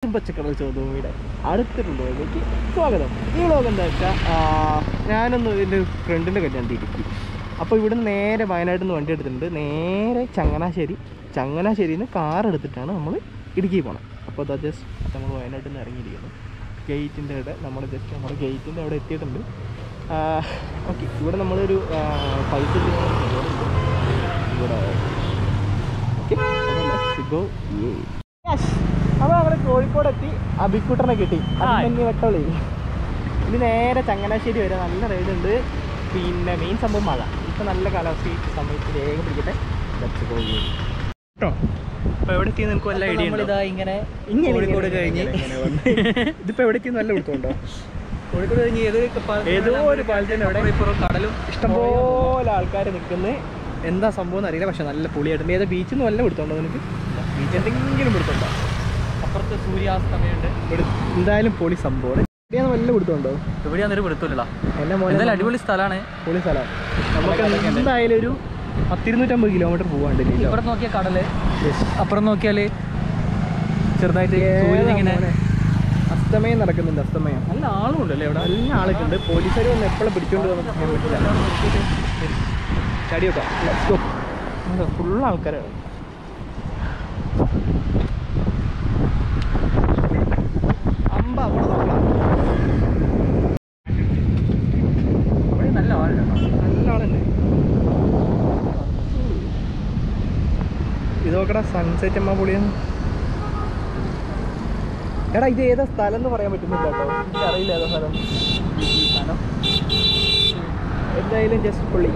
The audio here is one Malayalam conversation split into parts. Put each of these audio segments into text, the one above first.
എല്ലാവർക്കും പച്ചക്കടൽ ചോദ്യഭൂമിയുടെ അടുത്തൊരു വ്ലോഗിലേക്ക് സ്വാഗതം ഈ വ്ലോഗ് എന്താ വെച്ചാൽ ഞാനൊന്ന് എൻ്റെ ഫ്രണ്ടിൻ്റെ കല്യാണത്തിൽ ഇരിക്കും അപ്പോൾ ഇവിടുന്ന് നേരെ വയനാട്ടിൽ നിന്ന് വണ്ടി എടുത്തിട്ടുണ്ട് നേരെ ചങ്ങനാശ്ശേരി ചങ്ങനാശ്ശേരിയിൽ നിന്ന് കാർ എടുത്തിട്ടാണ് നമ്മൾ ഇടുക്കി പോകണം അപ്പോൾ അതാ ജസ്റ്റ് നമ്മൾ വയനാട്ടിൽ നിന്ന് ഇറങ്ങിയിരിക്കുന്നു ഗേറ്റിൻ്റെ അവിടെ നമ്മൾ ജസ്റ്റ് നമ്മുടെ ഗേറ്റിൻ്റെ അവിടെ എത്തിയിട്ടുണ്ട് ഓക്കെ ഇവിടെ നമ്മളൊരു ആ, പൈസ ഇട്ടിട്ട് ഇവിടെ ഓക്കെ ഗോ അപ്പോൾ നമ്മൾ കോഴിക്കോട് എത്തി അബിക്കുട്ടനെ കിട്ടി അഭിമന്യു വട്ടോളി ഇനി നേരെ ചങ്ങനാശ്ശേരി വരെ നല്ല റൈഡ് ഉണ്ട് പിന്നെ മെയിൻ സംഭവം മഴ ഇപ്പം നല്ല കാലാവസ്ഥ ഈ സമയത്ത് വേഗം പിടിക്കട്ടെ Let's go. കേട്ടോ അപ്പോൾ എവിടെ എത്തി നിനക്ക് വല്ല ഐഡിയ ഉണ്ടോ നമ്മളിതാ ഇങ്ങനെ ഇങ്ങനെ കോഴിക്കോട് ഇങ്ങനെ കഴിഞ്ഞ് ഇങ്ങനെ വന്ന്. ഇതിപ്പോ എവിടെ എത്തി നല്ല പിടുത്തമുണ്ടോ കോഴിക്കോട് കഴിഞ്ഞ് ഏതൊരു ഏതോ ഒരു പാലത്തിന് അവിടെ ഇപ്പുറം കടലും ഇഷ്ടംപോലെ ആൾക്കാർ നിൽക്കുന്നത് എന്താ സംഭവം എന്ന് അറിയില്ല പക്ഷെ നല്ല പൊളിയായിട്ടുണ്ട് ഏതാ ബീച്ചിൽ നിന്ന് വല്ല പിടുത്തമുണ്ടോ നിനക്ക് ബീച്ച് എന്തെങ്കിലും പിടുത്തമുണ്ടോ അപ്പുറത്ത് സൂര്യാസ്തമയുണ്ട് ഇവിടെ എന്തായാലും പൊളി സംഭവം ഇവിടെയാണ് വല്ല പിടുത്തമുണ്ടോ എവിടെയാന്നൊരു പിടുത്തമില്ല എന്നെ മോനെ എന്തായാലും അടിപൊളി സ്ഥലമാണ് പൊളി സ്ഥലമാണ് നമുക്ക് എന്തായാലും ഒരു പത്തിരുന്നൂറ്റമ്പത് കിലോമീറ്റർ പോകാണ്ട് ഇവിടെ നോക്കിയ കടല് അപ്പുറം നോക്കിയാല് ചെറുതായിട്ട് സൂര്യൻ ഇങ്ങനെ അസ്തമയം നടക്കുന്നുണ്ട് അസ്തമയം നല്ല ആളും ഉണ്ടല്ലേ ഇവിടെ നല്ല ആളൊക്കെ ഉണ്ട് പോലീസുകാർ വന്ന് എപ്പോഴും പിടിച്ചോണ്ട് പോകുന്ന പറയാൻ പറ്റില്ല ചടി വെക്കാം ഫുൾ ആൾക്കാരാണ് അമ്പ അവിടെ നോക്കാം ഇവിടെ നല്ല ആളുണ്ട് നല്ല ആളുണ്ട് ഇത് നോക്കടാ സൺസെറ്റ് അമ്മ പൊളിയാണ് എടാ ഇത് ഏതാ സ്ഥലം എന്ന് പറയാൻ പറ്റുന്നില്ല കേട്ടോ എനിക്ക് അറിയില്ല ഏതാ സ്ഥലം എന്തായാലും ജസ്റ്റ് പൊള്ളി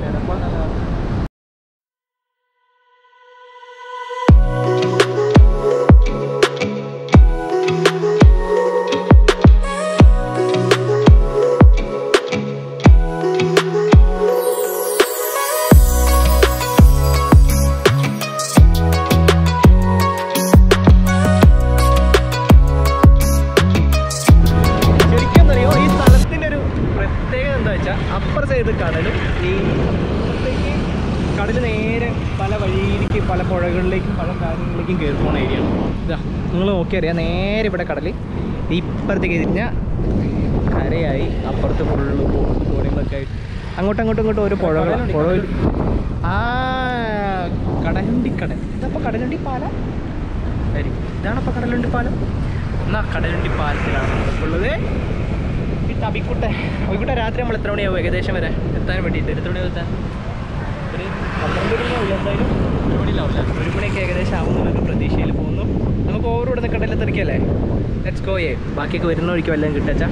ശരിക്കും അറിയോ ഈ സ്ഥലത്തിൻ്റെ ഒരു പ്രത്യേകത എന്താ വെച്ചാൽ അപ്പർ സൈഡ് കടലും ഈ അപ്പുറത്തേക്ക് കടൽ നേരെ പല വഴിയിലേക്ക് പല പുഴകളിലേക്കും പല കാര്യങ്ങളിലേക്കും കയറി പോകുന്ന ഏരിയ ആണ് ഇതാ നിങ്ങൾ നോക്കിയറിയാം നേരെ ഇവിടെ കടൽ ഇപ്പുറത്തേക്ക് തിരിഞ്ഞാൽ കരയായി അപ്പുറത്ത് ഫുള്ള് കാര്യങ്ങളൊക്കെ ആയിട്ട് അങ്ങോട്ടും അങ്ങോട്ടും ഇങ്ങോട്ടും ഓരോ പുഴകൾ പുഴ ആ കടലുണ്ടി കടൽ ഇതപ്പോൾ കടലുണ്ടി പാലം ആയിരിക്കും ഇതാണപ്പോൾ കടലുണ്ടി പാലം എന്നാ കടലുണ്ടി പാലത്തിലാണ് നമ്മളിപ്പോൾ ഉള്ളത് ഈ തബിക്കുട്ട അബിക്കുട്ട രാത്രി നമ്മൾ എത്ര മണിയാവും ഏകദേശം വരെ എത്താൻ വേണ്ടിയിട്ട് എത്ര മണി എത്താൻ ഒരു പന്ത്രണ്ട് മണിയാവില്ല എന്തായാലും ഒരു മണിയിലാവില്ല ഒരു മണിയൊക്കെ ഏകദേശം ആവുന്നുള്ളൊരു പ്രതീക്ഷയിൽ പോകുന്നു നമുക്ക് ഓവർ ഇവിടുന്ന് കടലിൽ തെറിക്കല്ലേ ലെറ്റ്സ് ഗോ ഏ ബാക്കിയൊക്കെ വരുന്ന വഴിക്ക് വല്ലതും കിട്ടച്ചാ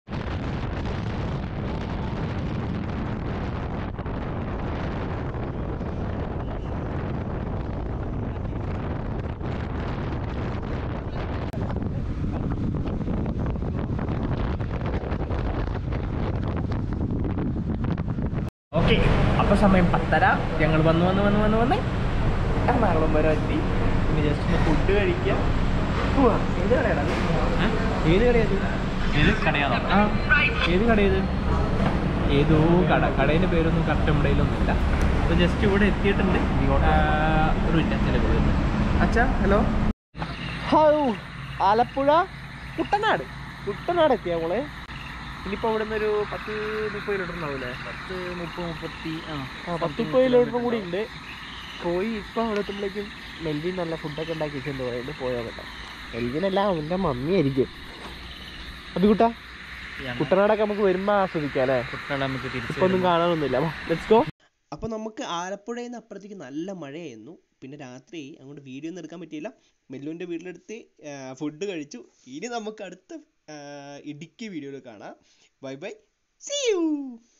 ഓക്കെ അപ്പോൾ സമയം പത്തര ഞങ്ങൾ വന്ന് വന്ന് വന്ന് വന്ന് വന്ന് എറണാകുളം വരെ എത്തി ഇനി ജസ്റ്റ് ഒന്ന് ഫുഡ് കഴിക്കാം പോവാം. ഏത് കടയാണ് ഏത് കടയത് ഏത് കടയാണോ ആ ഏത് കടയത് ഏതോ കട കടേൻ്റെ പേരൊന്നും കറക്റ്റ് നമ്മുടെ കയ്യിലൊന്നുമില്ല അപ്പോൾ ജസ്റ്റ് ഇവിടെ എത്തിയിട്ടുണ്ട് ആ, ഒരു മിനിറ്റ് അച്ഛാ ഹലോ ഹൗ ആലപ്പുഴ കുട്ടനാട് കുട്ടനാട് എത്തിയ മോളെ ഇനിയിപ്പോൾ ഇവിടെ നിന്ന് ഒരു പത്ത് മുപ്പത് കിലോമീറ്റർ ഉണ്ടാവില്ലേ പത്ത് മുപ്പത് മുപ്പത്തി ആ ആ പത്ത് മുപ്പത് കിലോമീറ്റർ കൂടി ഉണ്ട് പോയി ഇപ്പം അവിടെ എത്തുമ്പോഴേക്കും മെൽവിൻ നല്ല ഫുഡൊക്കെ ഉണ്ടാക്കി വെച്ചെന്ന് പറയുന്നത് പോയോ കേട്ടോ മെൽവിനല്ല അവൻ്റെ മമ്മി ആയിരിക്കും അത് കുട്ടാ കുട്ടനാടൊക്കെ നമുക്ക് വരുമ്പോൾ ആസ്വദിക്കാം അല്ലേ കുട്ടനാട് നമുക്ക് തിരിച്ച് ഇപ്പൊ ഒന്നും കാണാനൊന്നുമില്ല ലെറ്റ്സ് ഗോ അപ്പോൾ നമുക്ക് ആലപ്പുഴയിൽ നിന്ന് അപ്പുറത്തേക്ക് നല്ല മഴയായിരുന്നു പിന്നെ രാത്രി അങ്ങോട്ട് വീഡിയോ ഒന്നും എടുക്കാൻ പറ്റിയില്ല മെല്ലുവിൻ്റെ വീട്ടിലെടുത്ത് ഫുഡ് കഴിച്ചു ഇനി നമുക്ക് അടുത്ത ആ, ഇടുക്കി വീഡിയോയിൽ കാണാം ബൈ ബൈ സി യു